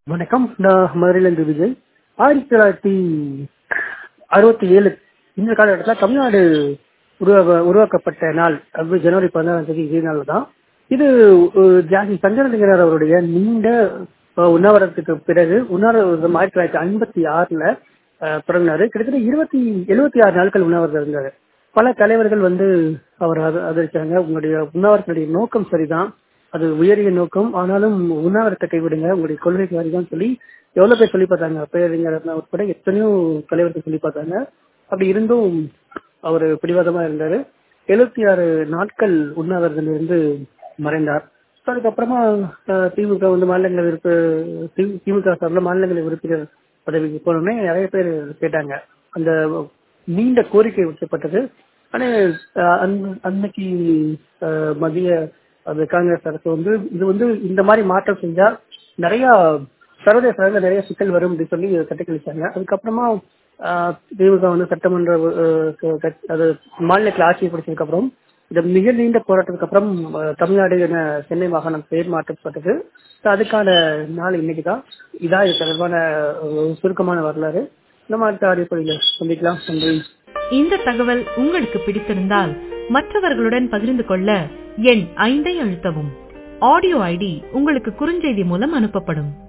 வணக்கம் நான் மதுரையிலிருந்து விஜய் ஆயிரத்தி தொள்ளாயிரத்தி அறுபத்தி ஏழு இந்த காலகட்டத்தில் தமிழ்நாடு உருவாக உருவாக்கப்பட்ட நாள் அது ஜனவரி பதினாறாம் தேதி இதே நாள் தான் இது அஹ், ஜாதி சங்கரலிங்கர் அவருடைய நீண்ட அஹ், உண்ணாவிரதத்துக்கு பிறகு உண்ணாவிரதம் ஆயிரத்தி தொள்ளாயிரத்தி ஐம்பத்தி ஆறுல அஹ், தொடங்கினாரு கிட்டத்தட்ட இருபத்தி எழுபத்தி ஆறு நாட்கள் உண்ணாவிரதம் இருந்தாரு பல தலைவர்கள் வந்து அவர் ஆத- ஆதரிச்சாங்க உங்களுடைய உண்ணாவிரத்தினுடைய நோக்கம் சரிதான் அது உயரிய நோக்கம் ஆனாலும் உண்ணாவிரத்தை கைவிடுங்க உங்களுடைய கொள்கைக்கு வாரிதான் சொல்லி எவ்வளவு பேர் சொல்லி பார்த்தாங்க பேரறிஞர் அண்ணா உட்பட எத்தனையோ தலைவர்கள் சொல்லி பார்த்தாங்க அப்படி இருந்தும் அவர் பிடிவாதமா இருந்தாரு எழுபத்தி ஆறு நாட்கள் உண்ணாவிரதம் இருந்து மறைந்தார் So, அதுக்கப்புறமா அஹ், திமுக வந்து மாநிலங்களவை விருப்ப தி- திமுக சார்பில் மாநிலங்களவை உறுப்பினர் பதவிக்கு போனோடனே நிறைய பேர் கேட்டாங்க அந்த நீண்ட கோரிக்கை வைக்கப்பட்டது ஆனா அஹ், அந்த- அன்னைக்கு அஹ், மத்திய அது காங்கிரஸ் அரசு வந்து இது வந்து இந்த மாதிரி மாற்றம் செஞ்சா நிறைய சர்வதேச அளவில் நிறைய சிக்கல் வரும் அப்படின்னு சொல்லி தட்டி கழிச்சாங்க அதுக்கப்புறமா ஆஹ், திமுக வந்து சட்டமன்ற அஹ், க- கட்சி- அது மாநிலத்தில் ஆட்சியை பிடிச்சதுக்கு அப்புறம் இந்த மிக நீண்ட போராட்டத்துக்கு அப்புறம் அஹ், தமிழ்நாடு என சென்னை மாகாணம் பெயர் மாற்றப்பட்டது So, அதுக்கான நாள் இன்னைக்கு தான் இதான் இது தொடர்பான ஒரு சுருக்கமான வரலாறு நம்ம அடுத்த அடிப்படையில் சந்திக்கலாம் நன்றி இந்த தகவல் உங்களுக்கு பிடித்திருந்தால் மற்றவர்களுடன் பகிர்ந்து கொள்ள எண் ஐந்தை அழுத்தவும் ஆடியோ ஐடி உங்களுக்கு குறுஞ்செய்தி மூலம் அனுப்பப்படும்